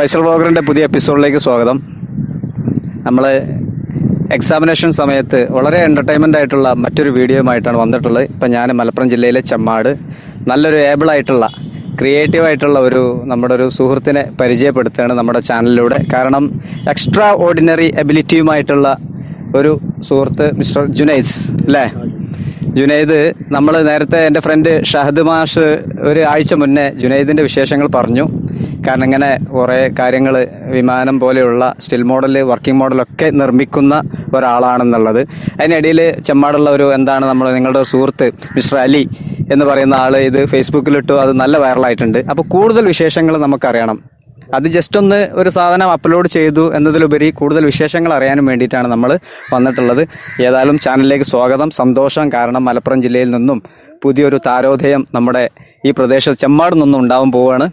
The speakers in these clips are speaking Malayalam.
ഫൈസൽ ബ്ലോഗറിൻ്റെ പുതിയ എപ്പിസോഡിലേക്ക് സ്വാഗതം നമ്മൾ എക്സാമിനേഷൻ സമയത്ത് വളരെ എൻ്റർടൈൻമെൻ്റ് ആയിട്ടുള്ള മറ്റൊരു വീഡിയോയുമായിട്ടാണ് വന്നിട്ടുള്ളത് ഇപ്പം ഞാൻ മലപ്പുറം ജില്ലയിലെ ചെമ്മാട് നല്ലൊരു ഏബിൾ ആയിട്ടുള്ള ക്രിയേറ്റീവ് ആയിട്ടുള്ള ഒരു നമ്മുടെ ഒരു സുഹൃത്തിനെ പരിചയപ്പെടുത്തുകയാണ് നമ്മുടെ ചാനലിലൂടെ കാരണം എക്സ്ട്രാ ഓർഡിനറി എബിലിറ്റിയുമായിട്ടുള്ള ഒരു സുഹൃത്ത് മിസ്റ്റർ ജുനൈസ് അല്ലേ ജുനൈദ് നമ്മൾ നേരത്തെ എൻ്റെ ഫ്രണ്ട് ഷഹദ് മാഷ് ഒരു ആഴ്ച മുന്നേ ജുനൈദിൻ്റെ വിശേഷങ്ങൾ പറഞ്ഞു കാരണം ഇങ്ങനെ കുറേ കാര്യങ്ങൾ വിമാനം പോലെയുള്ള സ്റ്റിൽ മോഡൽ വർക്കിംഗ് മോഡലൊക്കെ നിർമ്മിക്കുന്ന ഒരാളാണെന്നുള്ളത് അതിനിടയിൽ ചെമ്മാടുള്ള ഒരു എന്താണ് നമ്മൾ നിങ്ങളുടെ ഒരു സുഹൃത്ത് മിസ്റ്റർ അലി എന്ന് പറയുന്ന ആൾ ഇത് ഫേസ്ബുക്കിലിട്ടു അത് നല്ല വൈറലായിട്ടുണ്ട് അപ്പോൾ കൂടുതൽ വിശേഷങ്ങൾ നമുക്കറിയണം അത് ജസ്റ്റ് ഒന്ന് ഒരു സാധനം അപ്ലോഡ് ചെയ്തു എന്നതിലുപരി കൂടുതൽ വിശേഷങ്ങൾ അറിയാനും വേണ്ടിയിട്ടാണ് നമ്മൾ വന്നിട്ടുള്ളത് ഏതായാലും ചാനലിലേക്ക് സ്വാഗതം സന്തോഷം കാരണം മലപ്പുറം ജില്ലയിൽ നിന്നും പുതിയൊരു താരോദയം നമ്മുടെ ഈ പ്രദേശത്ത് ചെമ്മാട് നിന്നും ഉണ്ടാവാൻ പോവുകയാണ്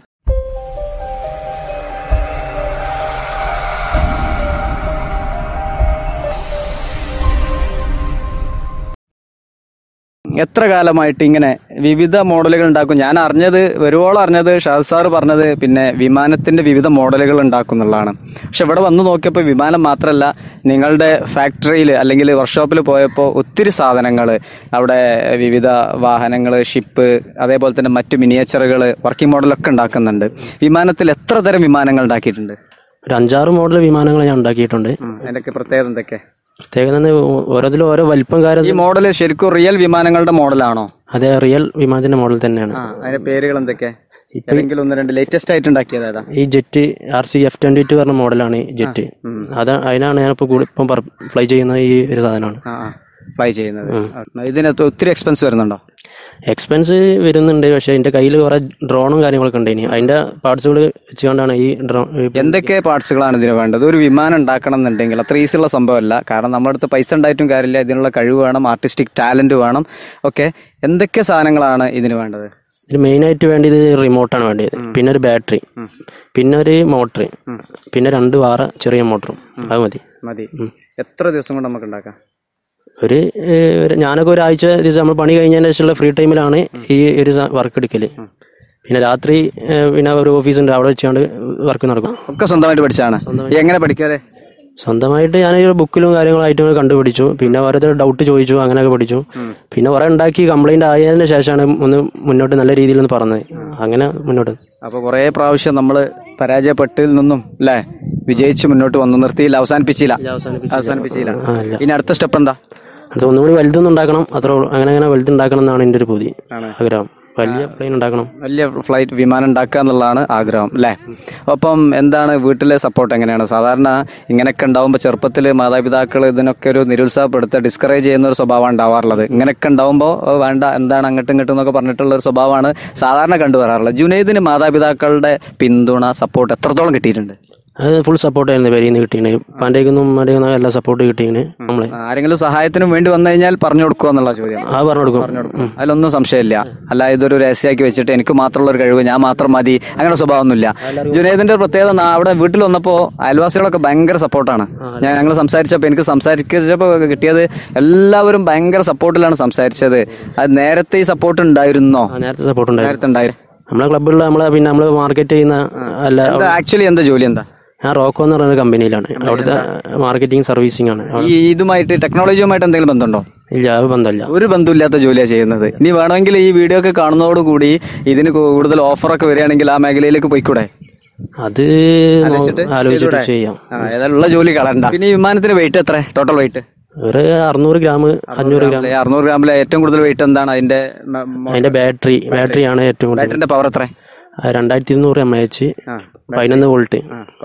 എത്ര കാലമായിട്ട് ഇങ്ങനെ വിവിധ മോഡലുകൾ ഉണ്ടാക്കും ഞാൻ അറിഞ്ഞത് വരുവോളം അറിഞ്ഞത് ഷാദ് സാർ പറഞ്ഞത് പിന്നെ വിമാനത്തിന്റെ വിവിധ മോഡലുകൾ ഉണ്ടാക്കും എന്നുള്ളതാണ് പക്ഷെ ഇവിടെ വന്ന് നോക്കിയപ്പോൾ വിമാനം മാത്രമല്ല നിങ്ങളുടെ ഫാക്ടറിയിൽ അല്ലെങ്കിൽ വർക്ക്ഷോപ്പിൽ പോയപ്പോൾ ഒത്തിരി സാധനങ്ങൾ അവിടെ വിവിധ വാഹനങ്ങൾ ഷിപ്പ് അതേപോലെ തന്നെ മറ്റ് മിനിയേച്ചറുകൾ വർക്കിംഗ് മോഡലൊക്കെ ഉണ്ടാക്കുന്നുണ്ട് വിമാനത്തിൽ എത്ര തരം വിമാനങ്ങൾ ഉണ്ടാക്കിയിട്ടുണ്ട് ഒരു അഞ്ചാറ് മോഡൽ വിമാനങ്ങൾ ഞാൻ ഉണ്ടാക്കിയിട്ടുണ്ട് അതിൻ്റെയൊക്കെ പ്രത്യേകത എന്തൊക്കെ പ്രത്യേകത ഓരോതിലും ഓരോ വലിപ്പം കാര്യം ഈ മോഡൽ ശരിക്കും റിയൽ വിമാനങ്ങളുടെ മോഡലാണോ അതേ റിയൽ വിമാനത്തിന്റെ മോഡൽ തന്നെയാണ് ആ അതിന്റെ പേരുകൾ എന്തൊക്കെ ഏതെങ്കിലും ഒന്ന് രണ്ട് ലേറ്റസ്റ്റ് ആയിട്ട് ഉണ്ടാക്കിയത് ഏതാ ഈ jet R C F twenty two പറഞ്ഞ മോഡലാണ് ഈ ജെറ്റ് അത് അതിനാണ് ഞാനിപ്പോൾ കൂടി ഇപ്പം ഫ്ലൈ ചെയ്യുന്ന ഈ ഒരു സാധനമാണ് ആ ഫ്ലൈ ചെയ്യുന്നത് ഇതിനകത്ത് ഒത്തിരി എക്സ്പെൻസ് വരുന്നുണ്ടോ എക്സ്പെൻസ് വരുന്നുണ്ട് പക്ഷെ എൻ്റെ കയ്യിൽ കുറെ ഡ്രോണും കാര്യങ്ങളൊക്കെ ഉണ്ട് ഇനി അതിന്റെ പാർട്സുകൾ വെച്ചുകൊണ്ടാണ് ഈ ഡ്രോൺ എന്തൊക്കെ പാർട്സുകളാണ് ഇതിന് വേണ്ടത് ഒരു വിമാനം ഉണ്ടാക്കണം എന്നുണ്ടെങ്കിൽ അത്ര ഈസി ഉള്ള സംഭവമല്ല കാരണം നമ്മുടെ അടുത്ത് പൈസ ഉണ്ടായിട്ടും കാര്യമില്ല ഇതിനുള്ള കഴിവ് വേണം ആർട്ടിസ്റ്റിക് ടാലന്റ് വേണം ഓക്കെ എന്തൊക്കെ സാധനങ്ങളാണ് ഇതിന് വേണ്ടത് ഇതിന് മെയിനായിട്ട് വേണ്ടത് റിമോട്ടാണ് വേണ്ടത് പിന്നെ ഒരു ബാറ്ററി പിന്നെ ഒരു മോട്ടർ പിന്നെ രണ്ട് വാറ ചെറിയ മോട്ടറും അത് മതി മതി എത്ര ദിവസം കൊണ്ട് നമുക്ക് ഉണ്ടാക്കാം ഒരു ഏഹ്, ഒരു- ഞാനൊക്കെ ഒരാഴ്ച ദിവസം നമ്മൾ പണി കഴിഞ്ഞതിന് ശേഷമുള്ള ഫ്രീ ടൈമിലാണ് ഈ ഒരു വർക്ക് എടുക്കല് പിന്നെ രാത്രി ഏഹ്, പിന്നെ ഒരു ഓഫീസുണ്ട് അവിടെ വെച്ചുകൊണ്ട് വർക്ക് നടക്കും ഒക്കെ സ്വന്തമായിട്ട് പഠിച്ചാണ് എങ്ങനെ പഠിക്കാതെ സ്വന്തമായിട്ട് ഞാൻ ഈ ബുക്കിലും കാര്യങ്ങളായിട്ട് കണ്ടുപിടിച്ചു പിന്നെ ഓരോരുത്തർ ഡൗട്ട് ചോദിച്ചു അങ്ങനെയൊക്കെ പഠിച്ചു പിന്നെ കുറെ ഉണ്ടാക്കി കംപ്ലൈന്റ് ആയതിനു ശേഷമാണ് ഒന്ന് മുന്നോട്ട് നല്ല രീതിയിൽ ഒന്ന് പറഞ്ഞത് അങ്ങനെ മുന്നോട്ട് അപ്പൊ കുറേ പ്രാവശ്യം നമ്മൾ പരാജയപ്പെട്ടതിൽ നിന്നും അല്ലേ വിജയിച്ച് മുന്നോട്ട് വന്നു നിർത്തിയില്ല അവസാനിപ്പിച്ചില്ല അവസാനിപ്പിച്ചില്ല ആ, ഇല്ല. ഇനി അടുത്ത സ്റ്റെപ്പ് എന്താ അടുത്ത ഒന്നുകൂടി വലുതൊന്നും ഉണ്ടാക്കണം അത്ര അങ്ങനെ അങ്ങനെ വലുതുണ്ടാക്കണം എന്നാണ് എൻ്റെ ഒരു പൂതി ആഗ്രഹം വലിയ പ്ലെയിൻ ഉണ്ടാക്കണം വലിയ ഫ്ലൈറ്റ് വിമാനം ഉണ്ടാക്കുക എന്നുള്ളതാണ് ആഗ്രഹം അല്ലേ അപ്പം എന്താണ് വീട്ടിലെ സപ്പോർട്ട് എങ്ങനെയാണ് സാധാരണ ഇങ്ങനെയൊക്കെ ഉണ്ടാവുമ്പോൾ ചെറുപ്പത്തിൽ മാതാപിതാക്കൾ ഇതിനൊക്കെ ഒരു നിരുത്സാഹപ്പെടുത്തുക ഡിസ്കറേജ് ചെയ്യുന്ന ഒരു സ്വഭാവമാണ് ഉണ്ടാവാറുള്ളത് ഇങ്ങനെയൊക്കെ ഉണ്ടാവുമ്പോൾ "ഓ, വേണ്ട എന്താണ് അങ്ങോട്ടും ഇങ്ങോട്ടും എന്നൊക്കെ പറഞ്ഞിട്ടുള്ള ഒരു സ്വഭാവമാണ് സാധാരണ കണ്ടുവരാറുള്ളത് ജുനൈദിന് മാതാപിതാക്കളുടെ പിന്തുണ സപ്പോർട്ട് എത്രത്തോളം കിട്ടിയിട്ടുണ്ട് അത് ഫുൾ സപ്പോർട്ടായിരുന്നു പേരിൽ നിന്ന് കിട്ടീന് പാൻ്റെക്കൊന്നും ഉമ്മൻ്റെക്കൊന്നും എല്ലാ സപ്പോർട്ട് കിട്ടീന് നമ്മളെ ആരെങ്കിലും സഹായത്തിനും വേണ്ടി വന്നു കഴിഞ്ഞാൽ പറഞ്ഞു കൊടുക്കുക എന്നുള്ള ചോദ്യം ആ പറഞ്ഞു കൊടുക്കും അതിലൊന്നും സംശയമില്ല അല്ല ഇതൊരു രഹസ്യമാക്കി വെച്ചിട്ട് എനിക്ക് മാത്രമുള്ള ഒരു കഴിവ് ഞാൻ മാത്രം മതി അങ്ങനെ സ്വഭാവമൊന്നുമില്ല ജുനൈദിന്റെ പ്രത്യേകത നാ- അവിടെ വീട്ടിൽ വന്നപ്പോൾ അയൽവാസികളൊക്കെ ഭയങ്കര സപ്പോർട്ടാണ് ഞാൻ ഞങ്ങൾ സംസാരിച്ചപ്പോൾ എനിക്ക് സംസാരിച്ചപ്പോൾ കിട്ടിയത് എല്ലാവരും ഭയങ്കര സപ്പോർട്ടിലാണ് സംസാരിച്ചത് അത് നേരത്തെ ഈ സപ്പോർട്ട് ഉണ്ടായിരുന്നോ ആ നേരത്തെ സപ്പോർട്ട് ഉണ്ടായിരുന്നു നേരത്തെ ഉണ്ടായിരുന്നു നമ്മളെ ക്ലബ്ബിലുള്ള നമ്മളെ പിന്നെ നമ്മൾ മാർക്കറ്റ് ചെയ്യുന്ന അല്ല ആക്ച്വലി എന്താ ജോലി എന്താ ഞാൻ റോക്കോ എന്ന് പറയുന്ന കമ്പനിയിലാണ് അവിടുത്തെ മാർക്കറ്റിംഗ് സർവീസിംഗ് ആണ് അവിടെ- ഈ ഇതുമായിട്ട് ടെക്നോളജിയുമായിട്ട് എന്തെങ്കിലും ബന്ധമുണ്ടോ ഇല്ല അത് ബന്ധമല്ല ഒരു ബന്ധമില്ലാത്ത ജോലിയാണ് ചെയ്യുന്നത് ഇനി വേണമെങ്കിൽ ഈ വീഡിയോ ഒക്കെ കാണുന്നതോടുകൂടി ഇതിന് കൂടുതൽ ഓഫറൊക്കെ വരികയാണെങ്കിൽ ആ മേഖലയിലേക്ക് പോയിക്കൂടെ അത് നോ- ആലോചിച്ചിട്ട് ചെയ്യാം ആ, ഏതായാലും ഉള്ള ജോലി കളയണ്ട പിന്നെ ഈ വിമാനത്തിന് വെയിറ്റ് എത്ര ടോട്ടൽ വെയിറ്റ് ഒരു അറുന്നൂറ് ഗ്രാം അഞ്ഞൂറ് ഗ്രാം അറുന്നൂറ് ഗ്രാമിലെ ഏറ്റവും കൂടുതൽ വെയിറ്റ് എന്താണ് അതിന്റെ അതിന്റെ ബാറ്ററി ബാറ്ററിയാണ് ഏറ്റവും കൂടുതൽ ബാറ്ററിന്റെ പവർ എത്ര ആ, രണ്ടായിരത്തി ഇരുന്നൂറ് എം എച്ച് പതിനൊന്ന് വോൾട്ട്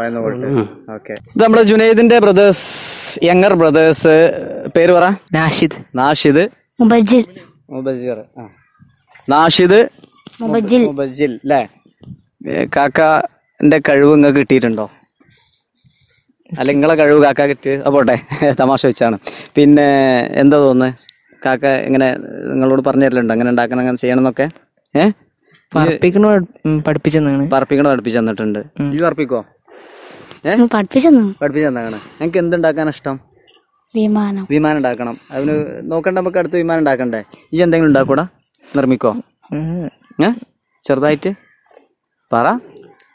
ഓക്കെ ഇത് നമ്മുടെ ജുനൈദിന്റെ ബ്രദേഴ്സ് യങ്ങർ ബ്രദേഴ്സ് പേര് പറ നാഷിദ് നാഷിദ് മുബജിൽ മുബജിർ ആ. നാഷിദ് മുബജിൽ മുബജിൽ അല്ലേ കാക്കന്റെ കഴിവ് നിങ്ങൾക്ക് കിട്ടിയിട്ടുണ്ടോ അല്ല നിങ്ങളെ കഴിവ് കാക്ക കിട്ടി ആ പോട്ടെ തമാശ വെച്ചാണ് പിന്നെ എന്താ തോന്നുന്നത് കാക്ക ഇങ്ങനെ നിങ്ങളോട് പറഞ്ഞു തരലുണ്ടോ അങ്ങനെ ഉണ്ടാക്കണം അങ്ങനെ ചെയ്യണം എന്നൊക്കെ ഏഹ് പറപ്പിക്കണ പഠിപ്പിച്ചെന്നാണ് പറപ്പിക്കണോ പഠിപ്പിച്ചു തന്നിട്ടുണ്ട് ഈ പറപ്പിക്കോ ഏഹ് പഠിപ്പിച്ചെന്നു പഠിപ്പിച്ചു തന്നാണ് നിങ്ങൾക്ക് എന്തുണ്ടാക്കാൻ ഇഷ്ടം വിമാനം വിമാനം ഉണ്ടാക്കണം അതിന് നോക്കണ്ട നമുക്ക് അടുത്ത് വിമാനം ഉണ്ടാക്കണ്ടേ ഈ എന്തെങ്കിലും ഉണ്ടാക്കൂടാ നിർമ്മിക്കോ ഏ ചെറുതായിട്ട് പറ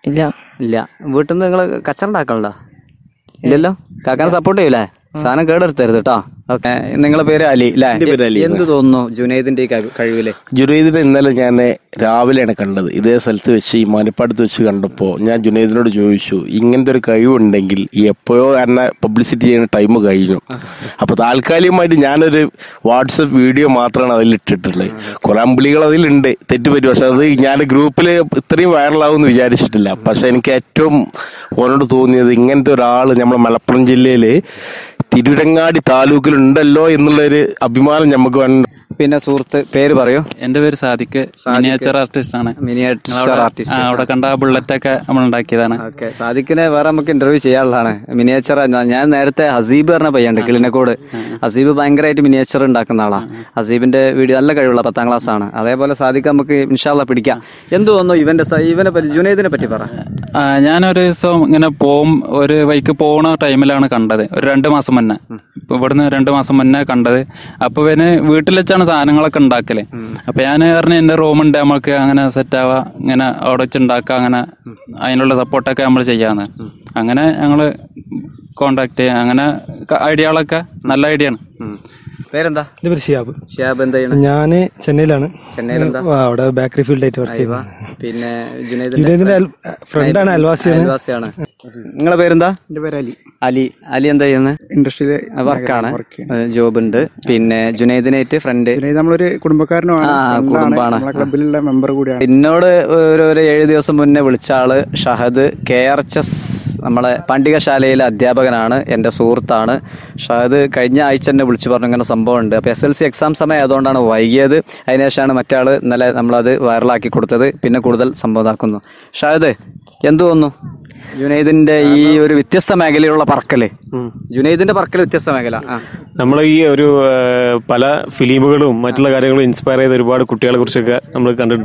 ഇല്ല ഇല്ല വീട്ടിൽ നിന്ന് നിങ്ങൾ കച്ചറ ഉണ്ടാക്കണല്ലോ ഇല്ലല്ലോ കാക്കാനെ സപ്പോർട്ട് ചെയ്യൂലേ സാധനം കേടെടുത്തരുത് കേട്ടോ ഓക്കെ നിങ്ങളെ പേര് അലി അല്ലേ എന്ത് തോന്നുന്നു ജുനൈദിന്റെ ഈ കഴി- കഴിവില് ജുനൈദിനെ ഇന്നലെ ഞാൻ രാവിലെയാണ് കണ്ടത് ഇതേ സ്ഥലത്ത് വെച്ച് ഈ മാനിപ്പാടത്ത് വെച്ച് കണ്ടപ്പോൾ ഞാൻ ജുനൈദിനോട് ചോദിച്ചു ഇങ്ങനത്തെ ഒരു കഴിവുണ്ടെങ്കിൽ ഈ എപ്പോഴോ എന്നെ പബ്ലിസിറ്റി ചെയ്യുന്ന ടൈം കഴിഞ്ഞു അപ്പോൾ താൽക്കാലികമായിട്ട് ഞാനൊരു വാട്സപ്പ് വീഡിയോ മാത്രമാണ് അതിൽ ഇട്ടിട്ടുള്ളത് കുറെ അമ്പിളികൾ അതിലുണ്ട് തെറ്റുപറ്റി പക്ഷെ അത് ഞാൻ ഗ്രൂപ്പിൽ ഇത്രയും വൈറലാവുമെന്ന് വിചാരിച്ചിട്ടില്ല പക്ഷെ എനിക്ക് ഏറ്റവും ഓനോട് തോന്നിയത് ഇങ്ങനത്തെ ഒരാൾ നമ്മുടെ മലപ്പുറം ജില്ലയിൽ തിരുരങ്ങാടി താലൂക്കിലുണ്ടല്ലോ എന്നുള്ളൊരു അഭിമാനം നമുക്ക് വേണ്ട പിന്നെ സുഹൃത്ത് പേര് പറയൂ എന്റെ പേര് സാദിക്ക് മിനിയേച്ചർ ആർട്ടിസ്റ്റ് ആണ് മിനിയേച്ചർ അവിടെ- ആർട്ടിസ്റ്റ് ആ, അവിടെ കണ്ട ബുള്ളറ്റ് ഒക്കെ നമ്മൾ ഉണ്ടാക്കിയതാണ് ഓക്കെ സാദിഖിനെ വേറെ നമുക്ക് ഇന്റർവ്യൂ ചെയ്യാനുള്ളതാണ് മിനിയേച്ചർ ഞാൻ നേരത്തെ ഹസീബ് പറഞ്ഞ പയ്യുണ്ട് കിളിനക്കോട് ഹസീബ് ഭയങ്കരമായിട്ട് മിനിയേച്ചർ ഉണ്ടാക്കുന്ന ആളാ ഹസീബിന്റെ വീഡിയോ നല്ല കഴിവുള്ള പത്താം ക്ലാസ് ആണ് അതേപോലെ സാദിഖ് നമുക്ക് ഇൻഷാല്ല പിടിക്കാം എന്ത് തോന്നുന്നു ഇവന്റെ സ- ഇവനെ പറ്റി ജുനൈദിനെ പറ്റി പറ ആ, ഞാനൊരു ദിവസം ഇങ്ങനെ പോവും ഒരു വൈക്ക് പോണ ടൈമിലാണ് കണ്ടത് ഒരു രണ്ട് മാസം മുന്നേ ഇപ്പൊ ഇവിടുന്ന് രണ്ട് മാസം മുന്നേ കണ്ടത് അപ്പൊ ഇവന് വീട്ടിൽ വെച്ചാണ് സാധനങ്ങളൊക്കെ ഉണ്ടാക്കല് അപ്പൊ ഞാൻ പറഞ്ഞു എന്റെ റൂമുണ്ട് നമ്മൾക്ക് അങ്ങനെ സെറ്റ് ആവാ ഇങ്ങനെ അവിടെ വെച്ച് ഉണ്ടാക്കുക അങ്ങനെ അതിനുള്ള സപ്പോർട്ടൊക്കെ നമ്മൾ ചെയ്യാന്ന് അങ്ങനെ ഞങ്ങള് കോണ്ടാക്ട് ചെയ്യാം അങ്ങനെ ഐഡിയകളൊക്കെ നല്ല ഐഡിയ ആണ് പേരെന്താ എന്റെ പേര് ഷിയാബ് ഷിയാബ് എന്താ ചെയ്യണം ഞാന് ചെന്നൈയിലാണ് ചെന്നൈയിൽ എന്താ ആ, അവിടെ ബേക്കറി ഫീൽഡ് ആയിട്ട് വർക്ക് ചെയ്യുന്നത് പിന്നെ ജുനൈദിന്റെ ജുനൈദിന്റെ ഫ്രണ്ടാണ് അയൽവാസിയാണ് അയൽവാസിയാണ് നിങ്ങളെ പേരെന്താ എന്റെ പേര് അലി അലി അലി എന്താ ചെയ്യുന്നത് ഇൻഡസ്ട്രിയിലെ വർക്കാണ് ജോബ് ഉണ്ട് പിന്നെ ജുനൈദിനായിട്ട് ഫ്രണ്ട് നമ്മളൊരു കുടുംബക്കാരനുമാണ് ആ കുടുംബാണ് ക്ലബിലുള്ള മെമ്പർ കൂടിയാണ് എന്നോട് ഒരു ഒരു ഏഴ് ദിവസം മുന്നേ വിളിച്ച ആള് Shahad K R H S നമ്മളെ പണ്ടികശാലയിലെ അധ്യാപകനാണ് എൻ്റെ സുഹൃത്താണ് ഷഹദ് കഴിഞ്ഞ ആഴ്ച എന്നെ വിളിച്ചു പറഞ്ഞു ഇങ്ങനെ സംഭവം ഉണ്ട് അപ്പോൾ എസ് എൽ സി എക്സാം സമയം ആയതുകൊണ്ടാണ് വൈകിയത് അതിനുശേഷമാണ് മറ്റാൾ ഇന്നലെ നമ്മളത് വൈറലാക്കി കൊടുത്തത് പിന്നെ കൂടുതൽ സംഭവമാക്കുന്നു ഷഹദ് എന്തു തോന്നുന്നു ജുനൈദിന്റെ ഈ ഒരു വ്യത്യസ്ത മേഖലയിലുള്ള പറക്കല് ജുനൈദിന്റെ പറക്കൽ വ്യത്യസ്ത മേഖല ആ നമ്മൾ ഈ ഒരു ആ, പല ഫിലിമുകളും മറ്റുള്ള കാര്യങ്ങളും ഇൻസ്പയർ ചെയ്ത ഒരുപാട് കുട്ടികളെ കുറിച്ചൊക്കെ നമ്മൾ കണ്ടിട്ടുണ്ട്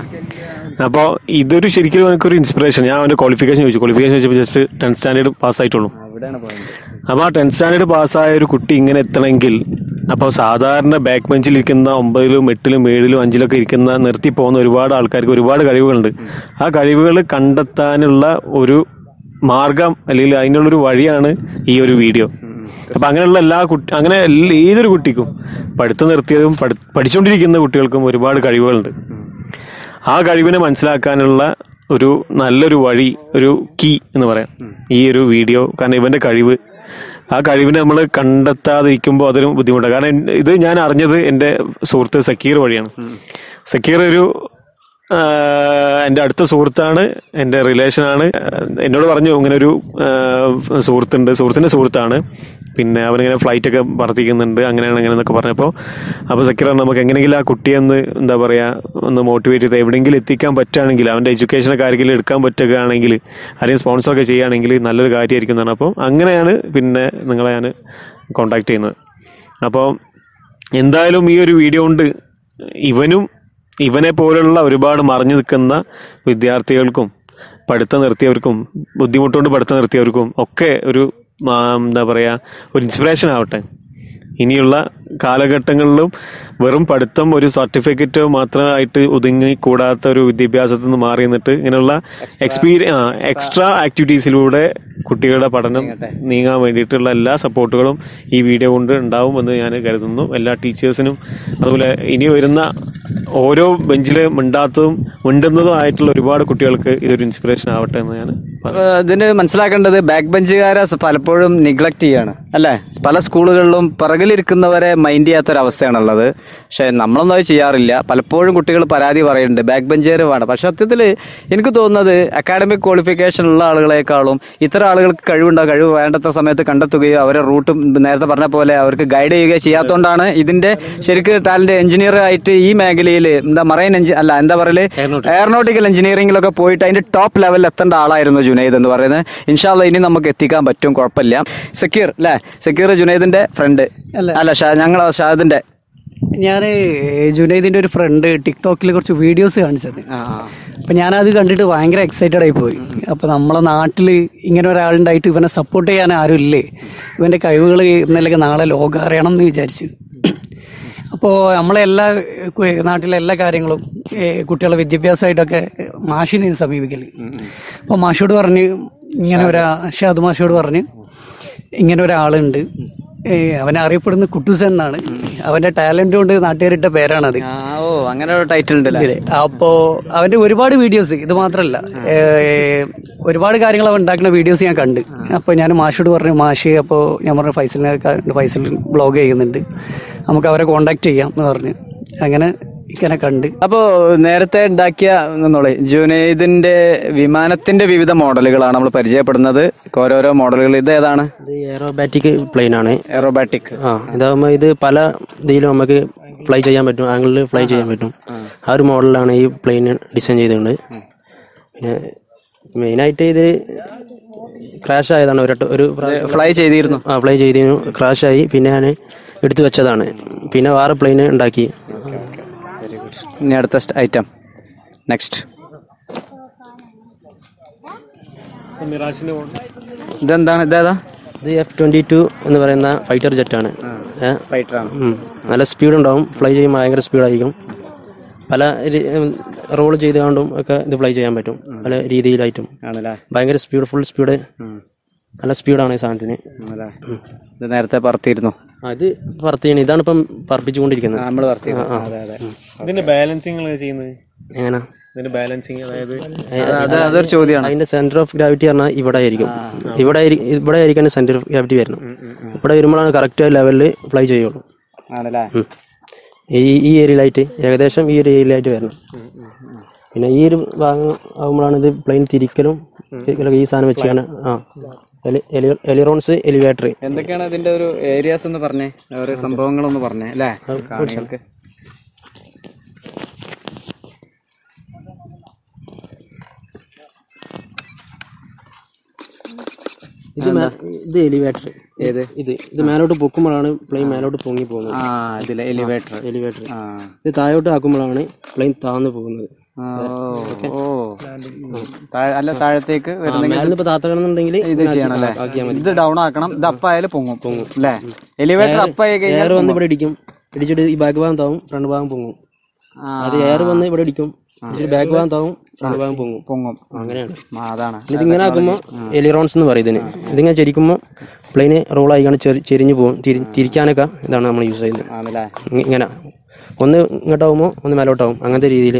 അപ്പോൾ ഇതൊരു ശരിക്കും എനിക്കൊരു ഇൻസ്പിറേഷൻ ഞാൻ അവന്റെ ക്വാളിഫിക്കേഷൻ ചോദിച്ചു ക്വാളിഫിക്കേഷൻ ചോദിച്ചപ്പോൾ ജസ്റ്റ് ടെൻത്ത് സ്റ്റാൻഡേർഡ് പാസ്സായിട്ടുള്ളൂ അപ്പോൾ ആ ടെൻത്ത് സ്റ്റാൻഡേർഡ് പാസ്സായ ഒരു കുട്ടി ഇങ്ങനെ എത്തണമെങ്കിൽ അപ്പോൾ സാധാരണ ബാക്ക് ബെഞ്ചിൽ ഇരിക്കുന്ന ഒമ്പതിലും എട്ടിലും ഏഴിലും അഞ്ചിലൊക്കെ ഇരിക്കുന്ന നിർത്തി പോകുന്ന ഒരുപാട് ആൾക്കാർക്ക് ഒരുപാട് കഴിവുകളുണ്ട് ആ കഴിവുകൾ കണ്ടെത്താനുള്ള ഒരു മാർഗം അല്ലെങ്കിൽ അതിനുള്ളൊരു വഴിയാണ് ഈ ഒരു വീഡിയോ അപ്പൊ അങ്ങനെയുള്ള എല്ലാ കുട്ടി അങ്ങനെ എല്ലാ- ഏതൊരു കുട്ടിക്കും പഠിത്തം നിർത്തിയതും പഠി- പഠിച്ചുകൊണ്ടിരിക്കുന്ന കുട്ടികൾക്കും ഒരുപാട് കഴിവുകളുണ്ട് ആ കഴിവിനെ മനസ്സിലാക്കാനുള്ള ഒരു നല്ലൊരു വഴി ഒരു കീ എന്ന് പറയാം ഈ ഒരു വീഡിയോ കാരണം ഇവന്റെ കഴിവ് ആ കഴിവിനെ നമ്മൾ കണ്ടെത്താതിരിക്കുമ്പോൾ അതൊരു ബുദ്ധിമുട്ടാണ് കാരണം എൻ- ഇത് ഞാൻ അറിഞ്ഞത് എൻ്റെ സുഹൃത്ത് സക്കീർ വഴിയാണ് സക്കീർ ഒരു ആഹ് എൻ്റെ അടുത്ത സുഹൃത്താണ് എൻ്റെ റിലേഷനാണ് എന്നോട് പറഞ്ഞു ഇങ്ങനെ ഒരു ആഹ് സുഹൃത്തുണ്ട് സുഹൃത്തിൻ്റെ സുഹൃത്താണ് പിന്നെ അവനിങ്ങനെ ഫ്ലൈറ്റ് ഒക്കെ പറത്തിക്കുന്നുണ്ട് അങ്ങനെയാണ് അങ്ങനെ എന്നൊക്കെ പറഞ്ഞപ്പോൾ അപ്പോൾ സക്കീർ പറഞ്ഞു നമുക്ക് എങ്ങനെയെങ്കിലും ആ കുട്ടിയെ ഒന്ന് എന്താ പറയുക ഒന്ന് മോട്ടിവേറ്റ് ചെയ്ത് എവിടെയെങ്കിലും എത്തിക്കാൻ പറ്റുകയാണെങ്കിൽ അവൻ്റെ എഡ്യൂക്കേഷനൊക്കെ ആരെങ്കിലും എടുക്കാൻ പറ്റുകയാണെങ്കിൽ ആരെയും സ്പോൺസറൊക്കെ ചെയ്യുകയാണെങ്കിൽ നല്ലൊരു കാര്യമായിരിക്കും എന്നാണ് അപ്പോൾ അങ്ങനെയാണ് പിന്നെ നിങ്ങളെ ഞാൻ കോണ്ടാക്ട് ചെയ്യുന്നത് അപ്പോൾ എന്തായാലും ഈ ഒരു വീഡിയോ കൊണ്ട് ഇവനും ഇവനെ പോലുള്ള ഒരുപാട് മറഞ്ഞു നിൽക്കുന്ന വിദ്യാർത്ഥികൾക്കും പഠിത്തം നിർത്തിയവർക്കും ബുദ്ധിമുട്ടുകൊണ്ട് പഠിത്തം നിർത്തിയവർക്കും ഒക്കെ ഒരു ആ, എന്താ പറയുക ഒരു ഇൻസ്പിറേഷൻ ആവട്ടെ ഇനിയുള്ള കാലഘട്ടങ്ങളിലും വെറും പഠിത്തം ഒരു സർട്ടിഫിക്കറ്റ് മാത്രമായിട്ട് ഒതുങ്ങി കൂടാത്ത ഒരു വിദ്യാഭ്യാസത്തിൽ നിന്ന് മാറി നിന്നിട്ട് ഇങ്ങനെയുള്ള എക്സ്പീരിയ എക്സ്ട്രാ ആക്ടിവിറ്റീസിലൂടെ കുട്ടികളുടെ പഠനം നീങ്ങാൻ വേണ്ടിയിട്ടുള്ള എല്ലാ സപ്പോർട്ടുകളും ഈ വീഡിയോ കൊണ്ട് ഉണ്ടാവുമെന്ന് ഞാൻ കരുതുന്നു എല്ലാ ടീച്ചേഴ്സിനും അതുപോലെ ഇനി വരുന്ന ഓരോ ബെഞ്ചിൽ മിണ്ടാത്തതും മിണ്ടുന്നതും ആയിട്ടുള്ള ഒരുപാട് കുട്ടികൾക്ക് ഇതൊരു ഇൻസ്പിറേഷൻ ആവട്ടെ എന്ന് ഞാൻ ഏഹ് ഇതിന് മനസ്സിലാക്കേണ്ടത് ബാക്ക് ബെഞ്ചുകാരെ സ- പലപ്പോഴും നിഗ്ലക്ട് ചെയ്യാണ് അല്ലേ പല സ്കൂളുകളിലും പിറകിലിരിക്കുന്നവരെ മൈൻഡ് ചെയ്യാത്തൊരവസ്ഥയാണുള്ളത് പക്ഷെ നമ്മളൊന്നും അത് ചെയ്യാറില്ല പലപ്പോഴും കുട്ടികൾ പരാതി പറയുന്നുണ്ട് ബാക്ക് ബെഞ്ചുകാർ വേണം പക്ഷെ സത്യത്തിൽ എനിക്ക് തോന്നുന്നത് അക്കാഡമിക് ക്വാളിഫിക്കേഷൻ ഉള്ള ആളുകളെക്കാളും ഇത്തരം ആളുകൾക്ക് കഴിവുണ്ടോ കഴിവ് വേണ്ടത്ര സമയത്ത് കണ്ടെത്തുകയോ അവരെ റൂട്ട് നേരത്തെ പറഞ്ഞ പോലെ അവർക്ക് ഗൈഡ് ചെയ്യുകയോ ചെയ്യാത്തതുകൊണ്ടാണ് ഇതിന്റെ ശരിക്ക് ടാലന്റ് എഞ്ചിനീയർ ആയിട്ട് ഈ മേഖലയിൽ എന്താ മറൈൻ എഞ്ചിൻ അല്ല എന്താ പറയല് എയറോനോട്ടിക്കൽ എഞ്ചിനീയറിംഗിലൊക്കെ പോയിട്ട് അതിന്റെ ടോപ്പ് ലെവലിൽ എത്തേണ്ട ആളായിരുന്നു ജുനൈദ് എന്ന് പറയുന്നത് ഇൻഷാല്ല ഇനി നമുക്ക് എത്തിക്കാൻ പറ്റും കുഴപ്പമില്ല സക്കീർ അല്ലേ സക്കീർ ജുനൈദിന്റെ ഫ്രണ്ട് അല്ല ഷാ ഞങ്ങൾ ഷാദിന്റെ ഞാൻ ജുനൈദിന്റെ ഒരു ഫ്രണ്ട് ടിക്ടോക്കിൽ കുറച്ച് വീഡിയോസ് കാണിച്ചത് അപ്പൊ ഞാനത് കണ്ടിട്ട് ഭയങ്കര എക്സൈറ്റഡ് ആയി പോയി അപ്പൊ നമ്മളെ നാട്ടിൽ ഇങ്ങനെ ഒരാളുണ്ടായിട്ട് ഇവനെ സപ്പോർട്ട് ചെയ്യാൻ ആരും ഇല്ലേ ഇവന്റെ കഴിവുകൾ ഇന്നല്ലെങ്കിൽ നാളെ ലോകം അറിയണം എന്ന് വിചാരിച്ചു അപ്പോൾ നമ്മളെ എല്ലാ കു- നാട്ടിലെ എല്ലാ കാര്യങ്ങളും ഏ, കുട്ടികളെ വിദ്യാഭ്യാസമായിട്ടൊക്കെ മാഷിനെ സമീപിക്കല് അപ്പോൾ മാഷോട് പറഞ്ഞ് ഇങ്ങനെ ഒരാ ഷാദ് മാഷോട് പറഞ്ഞ് ഇങ്ങനെ ഒരാളുണ്ട് ഏ, അവനെ അറിയപ്പെടുന്ന കുട്ടൂസൻ എന്നാണ് അവന്റെ ടാലന്റ് കൊണ്ട് നാട്ടുകാരിട്ട പേരാണത് ആ, ഓ അങ്ങനെ ഒരു ടൈറ്റിൽ ഉണ്ടല്ലേ ഇതില്. അപ്പോ അവന്റെ ഒരുപാട് വീഡിയോസ് ഇത് മാത്രല്ല ഏ, ഒരുപാട് കാര്യങ്ങൾ അവൻ ഉണ്ടാക്കുന്ന വീഡിയോസ് ഞാൻ കണ്ട് അപ്പൊ ഞാൻ മാഷോട് പറഞ്ഞു മാഷ് അപ്പോ ഞാൻ പറഞ്ഞു ഫൈസലിനെ ക- ഫൈസൽ ബ്ലോഗ് ചെയ്യുന്നുണ്ട് നമുക്ക് അവരെ കോണ്ടാക്ട് ചെയ്യാം എന്ന് പറഞ്ഞു അങ്ങനെ ഇങ്ങനെ കണ്ട് അപ്പോ നേരത്തെ ഉണ്ടാക്കിയ എന്നോളെ ജുനൈദിന്റെ വിമാനത്തിന്റെ വിവിധ മോഡലുകളാണ് നമ്മൾ പരിചയപ്പെടുന്നത് ഓരോരോ മോഡലുകൾ ഇത് ഏതാണ് ഇത് എയറോബാറ്റിക് പ്ലെയിൻ ആണ് എറോബാറ്റിക് ആ ഇതാകുമ്പോൾ ഇത് പല ഇതിലും നമുക്ക് ഫ്ലൈ ചെയ്യാൻ പറ്റും ആംഗിളിൽ ഫ്ലൈ ചെയ്യാൻ പറ്റും ആ ഒരു മോഡലാണ് ഈ പ്ലെയിൻ ഡിസൈൻ ചെയ്തിട്ടുണ്ട് പിന്നെ മെയിനായിട്ട് ഇത് ക്രാഷ് ആയതാണ് ഒരു ഒരു പ്രാവശ്യം ഫ്ലൈ ചെയ്തിരുന്നു ആ ഫ്ലൈ ചെയ്തിരുന്നു ക്രാഷ് ആയി പിന്നെ ഞാൻ എടുത്തു വെച്ചതാണ് പിന്നെ വേറെ പ്ലെയിൻ ഉണ്ടാക്കി ഇനി അടുത്ത ഐറ്റം നെക്സ്റ്റ് മിറാഷിന് ഇതെന്താണ് ഇതേതാ ഇത് എഫ് ട്വന്റി ടു എന്ന് പറയുന്ന ഫൈറ്റർ ജെറ്റാണ് ഫൈറ്റർ ആണ് ഉം. നല്ല സ്പീഡ് ഉണ്ടാവും ഫ്ലൈ ചെയ്യുമ്പോൾ ഭയങ്കര സ്പീഡായിരിക്കും പല റോൾ ചെയ്തുകൊണ്ടും ഒക്കെ ഇത് ഫ്ലൈ ചെയ്യാൻ പറ്റും പല രീതിയിലായിട്ടും ആണല്ലേ ഭയങ്കര സ്പീഡ് ഫുൾ സ്പീഡ് നല്ല സ്പീഡാണ് ഈ സാധനത്തിന് ആണല്ലേ ഇത് നേരത്തെ പറത്തിയിരുന്നു അത് പറത്തിയാണ് ഇതാണ് ഇപ്പം പറപ്പിച്ചുകൊണ്ടിരിക്കുന്നത് നമ്മൾ പറത്തിയിരുന്നു ആ, ആ. അതെ അതെ ഇതിന്റെ ബാലൻസിങ് ചെയ്യുന്നത് എങ്ങനെ ഇതിന്റെ ബാലൻസിങ് അതായത് അത് അതൊരു ചോദ്യമാണ് അതിന്റെ സെന്റർ ഓഫ് ഗ്രാവിറ്റി പറഞ്ഞാൽ ഇവിടെ ആയിരിക്കും ഇവിടെ ആയിരി- ഇവിടെ ആയിരിക്കും സെന്റർ ഓഫ് ഗ്രാവിറ്റി വരുന്നത് ഇവിടെ വരുമ്പോഴാണ് കറക്റ്റ് ലെവലിൽ ഫ്ലൈ ചെയ്യുള്ളൂ ആണല്ലേ ഉം. ഈ ഈ ഏരിയയിലായിട്ട് ഏകദേശം ഈ ഒരു ഏരിയയിലായിട്ട് വരണം പിന്നെ ഈ ഒരു ഭാഗം ആകുമ്പോഴാണ് ഇത് പ്ലെയിൻ തിരിക്കലും തിരിക്കലൊക്കെ ഈ സാധനം വെച്ചാണ് ആ എലി- എലി- എലിറോൺസ് എലിവേറ്റർ എന്തൊക്കെയാണ് ഇതിന്റെ ഒരു ഏരിയാസ് ഒന്ന് പറഞ്ഞേ ഓരോ സംഭവങ്ങളൊന്ന് പറഞ്ഞേ അല്ലേ കാണികൾക്ക് ഇത് മേ- ഇത് എലിവേറ്റർ ഏത് ഇത് ഇത് മേലോട്ട് പൊക്കുമ്പോഴാണ് പ്ലെയിൻ മേലോട്ട് പൊങ്ങി പോകുന്നത് ആ ഇതിലെ എലിവേറ്റർ എലിവേറ്റർ ആ ഇത് താഴോട്ട് ആക്കുമ്പോഴാണ് പ്ലെയിൻ താന്ന് പോകുന്നത് ആ, ഓ ഓ താഴെ- അല്ല താഴത്തേക്ക് വരുന്നെങ്കിൽ മേലിന്ന് ഇപ്പൊ താത്തണമെന്നുണ്ടെങ്കിൽ ഇത് ചെയ്യണം അല്ലേ ഇത് ഡൗൺ ആക്കണം ഇത് അപ്പായാലും പൊങ്ങും പൊങ്ങും അല്ലേ എലിവേറ്റർ അപ്പായി കഴിഞ്ഞാൽ എയർ വന്ന് ഇവിടെ ഇടിക്കും ഇടിച്ചിട്ട് ഈ ബാക്ക് ഭാഗം താവും ഫ്രണ്ട് ഭാഗം പൊങ്ങും ആ, അത് എയർ വന്ന് ഇവിടെ ഇടിക്കും ഇടിച്ചിട്ട് ബാക്ക് ഭാഗം താവും ഫ്രണ്ട് ഭാഗം പൊങ്ങും പൊങ്ങും അങ്ങനെയാണ് ആ, അതാണ് ഇതിങ്ങനെ ആക്കുമ്പോൾ എലിറോൺസ് എന്ന് പറയും ഇതിന് ഇതിങ്ങനെ ചരിക്കുമ്പോൾ പ്ലെയിന് റോൾ ആയിക്കാണ് ചെരിഞ്ഞു പോകും തിരി- തിരിക്കാനൊക്കെ ഇതാണ് നമ്മൾ യൂസ് ചെയ്യുന്നത് ആണല്ലേ ഇ- ഇങ്ങനെ ഒന്ന് ഇങ്ങോട്ടാവുമ്പോൾ ഒന്ന് മേലോട്ടാവും അങ്ങനത്തെ രീതിയിൽ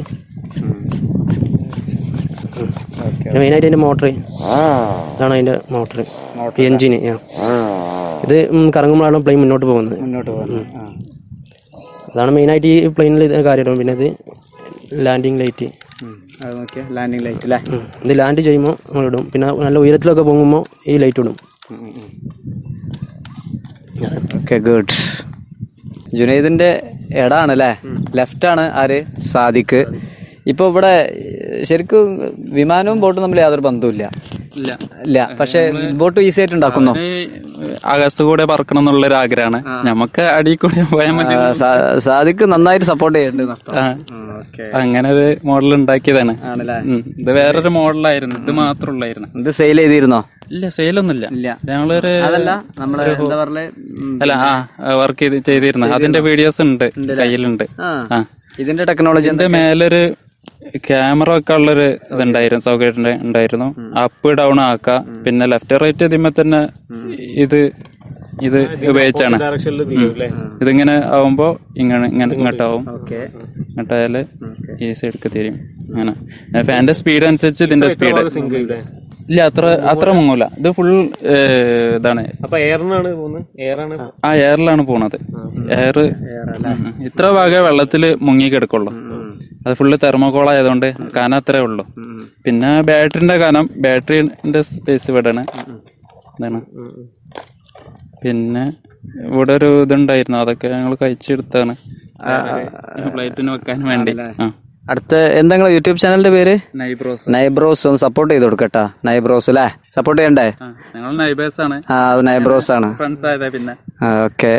പിന്നെ മെയിനായിട്ട് അതിന്റെ മോട്ടർ ഇതാണ് അതിന്റെ മോട്ടർ എഞ്ചിന് ഇത് ഉം, കറങ്ങുമ്പോഴാണ് പ്ലെയിൻ മുന്നോട്ട് പോകുന്നത് മുന്നോട്ട് പോകുന്നത് ആ. അതാണ് മെയിനായിട്ട് ഈ പ്ലെയിനിൽ ഇത് കാര്യം പിന്നെ ഇത് ലാൻഡിങ് ലൈറ്റ് ഉം. അത് നോക്കിയാ ലാൻഡിങ് ലൈറ്റ് അല്ലേ ഇത് ലാൻഡ് ചെയ്യുമ്പോൾ നമ്മൾ ഇടും പിന്നെ നല്ല ഉയരത്തിലൊക്കെ പൊങ്ങുമ്പോൾ ഈ ലൈറ്റ് ഇടും ഓക്കെ ഗുഡ് ജുനൈദിന്റെ എടാണ് അല്ലേ ലെഫ്റ്റ് ആണ് ആര് സാദിക്ക് ഇപ്പൊ ഇവിടെ ശരിക്കും വിമാനവും ബോട്ടും തമ്മിൽ യാതൊരു ബന്ധവുമില്ല ഇല്ല ഇല്ല പക്ഷെ ബോട്ട് ഈസി ആയിട്ട് ഉണ്ടാക്കുന്നു അവന് ആകാശത്ത് കൂടെ പറക്കണം എന്നുള്ളൊരു ആഗ്രഹമാണ് നമുക്ക് അടിയിൽ കൂടെ പോയാൽ മതി ആ, സാ- സാദിക്ക് നന്നായിട്ട് സപ്പോർട്ട് ചെയ്യുന്നുണ്ട് ആ. അങ്ങനെ ഒരു മോഡൽ ഉണ്ടാക്കിയതാണ് ആണല്ലേ ഉം. ഇത് വേറൊരു മോഡലായിരുന്നു ഇത് മാത്രമുള്ളായിരുന്നു ഇത് സെയിൽ ചെയ്തിരുന്നോ ഇല്ല സെയിലൊന്നുമില്ല ഇല്ല. ഞങ്ങളൊരു അതല്ല നമ്മള് എന്താ പറയല് ഉം, അല്ല ആ വർക്ക് ചെയ്ത് ചെയ്തിരുന്നു അതിന്റെ വീഡിയോസ് ഉണ്ട് കയ്യിലുണ്ട് ആ. ആ ഇതിന്റെ ടെക്നോളജി ഇതിന്റെ മേലൊരു ക്യാമറ ഒക്കെ ഉള്ളൊരു ഇതുണ്ടായിരുന്നു സൗകര്യം ഉണ്ടായിരുന്നു അപ്പ് ഡൗൺ ആക്ക പിന്നെ ലെഫ്റ്റ് റൈറ്റ് ഇതിന്മേ തന്നെ ഇത് ഇത് ഉപയോഗിച്ചാണ് ഡയറക്ഷനിൽ തിരിയും അല്ലേ ഇതിങ്ങനെ ആവുമ്പോ ഇങ്ങനെ ഇങ്ങനെ ഇങ്ങോട്ടാവും ഓക്കെ ഇങ്ങോട്ടായാല് ഈ സൈഡിലേക്ക് തിരിയും അങ്ങനെ ഫാന്റെ സ്പീഡ് അനുസരിച്ച് ഇതിന്റെ സ്പീഡ് സിങ്ക് ഇവിടെ ഇല്ല അത്ര അത്ര മുങ്ങൂല ഇത് ഫുൾ ഇതാണ് അപ്പൊ എയറിനാണ് പോകുന്നത് എയറാണ് ആ എയറിലാണ് പോണത് എയർ ഇത്ര ഭാഗം വെള്ളത്തിൽ മുങ്ങി കിടക്കുള്ളൂ അത് ഫുള്ള് തെർമോകോൾ ആയതുകൊണ്ട് കനം അത്രേ ഉള്ളൂ പിന്നെ ബാറ്ററിന്റെ കനം ബാറ്ററിന്റെ സ്പേസ് ഇവിടെയാണ് ഇതാണ് പിന്നെ ഇവിടെ ഒരു ഇതുണ്ടായിരുന്നു അതൊക്കെ ഞങ്ങൾ കഴിച്ചെടുത്താണ് ഫ്ലൈറ്റിന് വെക്കാൻ വേണ്ടി ആ അടുത്ത എന്താ നിങ്ങളെ യൂട്യൂബ് ചാനലിന്റെ പേര് നൈബ്രോസ് നൈബ്രോസ് ഒന്ന് സപ്പോർട്ട് ചെയ്ത് കൊടുക്കട്ടാ നൈബ്രോസ് അല്ലേ സപ്പോർട്ട് ചെയ്യണ്ടേ ഞങ്ങൾ നൈബേഴ്സ് ആണ് ആ നൈബ്രോസ് ആണ് ഫ്രണ്ട്സ് ആയതാ പിന്നെ ഓക്കെ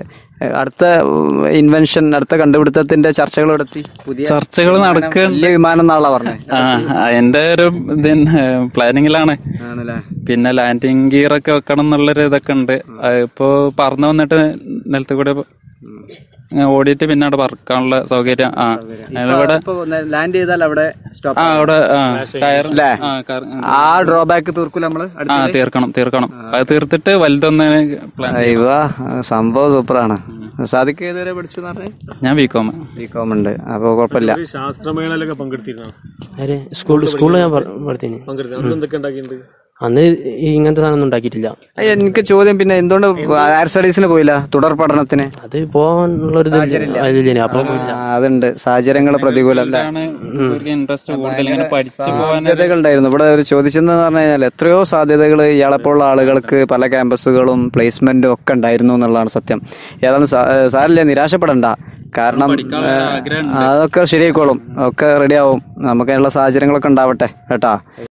ഏഹ് അടുത്ത ഇൻവെൻഷൻ അടുത്ത കണ്ടുപിടുത്തത്തിന്റെ ചർച്ചകൾ നടത്തി പുതിയ ചർച്ചകൾ നടക്കുക വലിയ വിമാനം എന്നാളാ പറഞ്ഞത് ആ എന്റെ ഒരു പ്ലാനിങ്ങിലാണ് ആണല്ലേ പിന്നെ ലാൻഡിങ് ഗിയർ ഒക്കെ വെക്കണം എന്നുള്ളൊരു ഇതൊക്കെ ഉണ്ട് അത് ഇപ്പോ പറന്നു വന്നിട്ട് നിലത്ത് കൂടെ ഇങ്ങനെ ഓടിയിട്ട് പിന്നെ അവിടെ പറക്കാനുള്ള സൗകര്യം ആ ഇവിടെ ലാൻഡ് ചെയ്താൽ അവിടെ സ്റ്റോപ്പ് ആ അവിടെ ആ ടയർ അല്ലേ? ആ കാർ- ആ ഡ്രോബാക്ക് തീർക്കൂല നമ്മള് ആ തീർക്കണം തീർക്കണം അത് തീർത്തിട്ട് വലുതൊന്ന് പ്ലാൻ അയ്യോ സംഭവം സൂപ്പറാണ് സാധിക്ക് ഏതുവരെ പഠിച്ചു പറഞ്ഞേ ഞാൻ ബികോം ബി കോം ഉണ്ട് അപ്പൊ കുഴപ്പമില്ല ശാസ്ത്രമേളയിലൊക്കെ പങ്കെടുത്തിരുന്നു ആര് സ്കൂൾ സ്കൂളിൽ ഞാൻ പഠിത്തിന് പങ്കെടുത്തു അന്ന് എന്തൊക്കെ ഉണ്ടാക്കിയിട്ടുണ്ട് അന്ന് ഈ ഇങ്ങനത്തെ സാധനം ഒന്നും ഉണ്ടാക്കിയിട്ടില്ല അയ്യ, എനിക്ക് ചോദ്യം പിന്നെ എന്തുകൊണ്ട് ഹയർ സ്റ്റഡീസിന് പോയില്ല തുടർ പഠനത്തിന് അത് പോകാനുള്ളൊരു ഇത് അപ്പൊ ആ, അതുണ്ട് സാഹചര്യങ്ങൾ പ്രതികൂലല്ല ഇൻട്രസ്റ്റ് കൂടുതൽ ഇങ്ങനെ പഠിച്ചു പോകാൻ സാധ്യതകൾ ഉണ്ടായിരുന്നു ഇവിടെ ഒരു ചോദിച്ചെന്ന് പറഞ്ഞു കഴിഞ്ഞാൽ എത്രയോ സാധ്യതകൾ ഇയാളെപ്പോലുള്ള ആളുകൾക്ക് പല ക്യാമ്പസുകളും പ്ലേസ്മെന്റും ഒക്കെ ഉണ്ടായിരുന്നു എന്നുള്ളതാണ് സത്യം ഏതായാലും സാ- ഏഹ് സാരില്ല നിരാശപ്പെടണ്ട കാരണം ഏഹ്, അതൊക്കെ ശരിയായിക്കോളും ഒക്കെ റെഡിയാവും നമുക്ക് അതിനുള്ള സാഹചര്യങ്ങളൊക്കെ ഉണ്ടാവട്ടെ കേട്ടാ